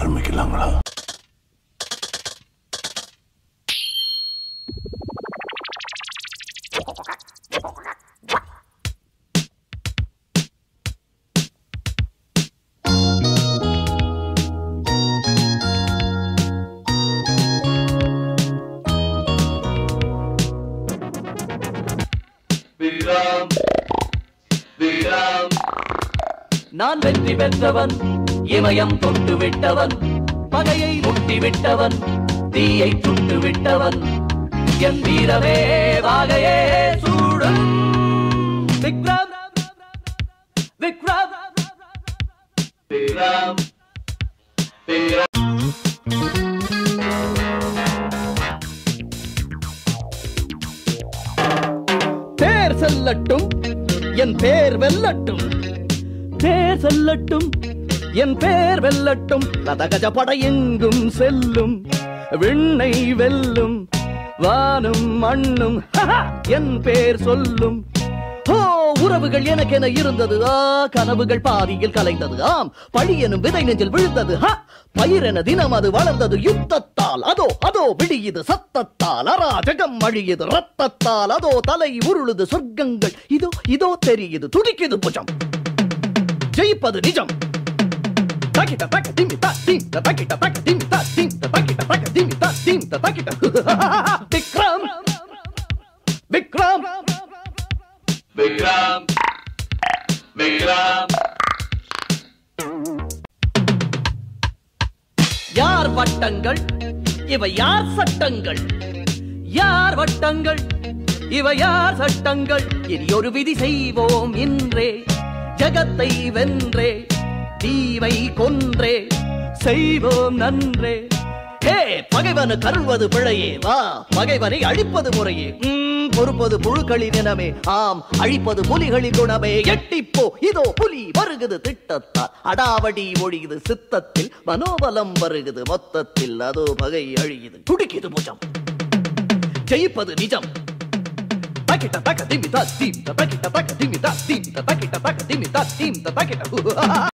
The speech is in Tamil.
ஆரம்பிக்கலாங்களா நான் வெற்றி பெற்றவன் இமயம் தொட்டு விட்டவன் பகையை முட்டி விட்டவன் தீயை சுட்டு விட்டவன் என் வீரமே வாகையே சூடும் விக்ரம் விக்ரம் விக்ரம் தேர் செல்லட்டும் என் பேர் வெல்லட்டும் தேர் செல்லட்டும் என் பேர் வெல்லட்டும் ரதகஜ படை எங்கும் செல்லும் விண்ணை வெல்லும் வானும் மண்ணும் ஹஹா, என் பேர் சொல்லும் ஓ உறவுகள் எனக்கென இருந்தது ஆ கனவுகள் பாதியில் கலைந்தது ஆம் பழி எனும் விதை நெஞ்சில் விழுந்தது ஹ பயிரென தினம் அது வளர்ந்தது யுத்தத்தால் அதோ அதோ விடியுது சத்தத்தால் அராஜகம் அழியுது ரத்தத்தால் அதோ தலை உருளுது சொர்க்கங்கள் இதோ இதோ தெரியுது துடிக்குது புஜம் ஜெயிப்பது நிஜம் தக்கிட்ட தக்க திம்மி தா தீம் த தக்கிட்ட தக்க திம்மி தா தீம் த தக்கிட்ட தக்க திம்மி தா தீம் த தக்கிட்ட விக்ரம் விக்ரம் விக்ரம் விக்ரம் யார் வட்டங்கள் இவை யார் சட்டங்கள் யார் வட்டங்கள் இவை யார் சட்டங்கள் இனி ஒரு விதி செய்வோம் இன்றே ஜகத்தை வென்றே தீவை கொன்றே செய்வோம் நன்றே ஹே பகைவனு கருள்வது பிழையே வா பகைவனை அழிப்பது முறையே ம், பொறுப்பது புழுக்களின் இனமே ஆம் அழிப்பது புலிகளின் குணமே எட்டிப்போ இதோ புலி வருகுது திட்டத்தால் அடாவடி ஒழியுது சித்தத்தில் மனோபலம் வருகுது மொத்தத்தில் அதோ பகை அழியுது துடிக்குது புஜம் ஜெயிப்பது நிஜம் தக்கிட்ட தக்க திம்மி தா தீம் தக்கிட்ட தக்க திம்மி தா தீம் தக்கிட்ட தக்க திம்மி தா தீம் தக்கிட்ட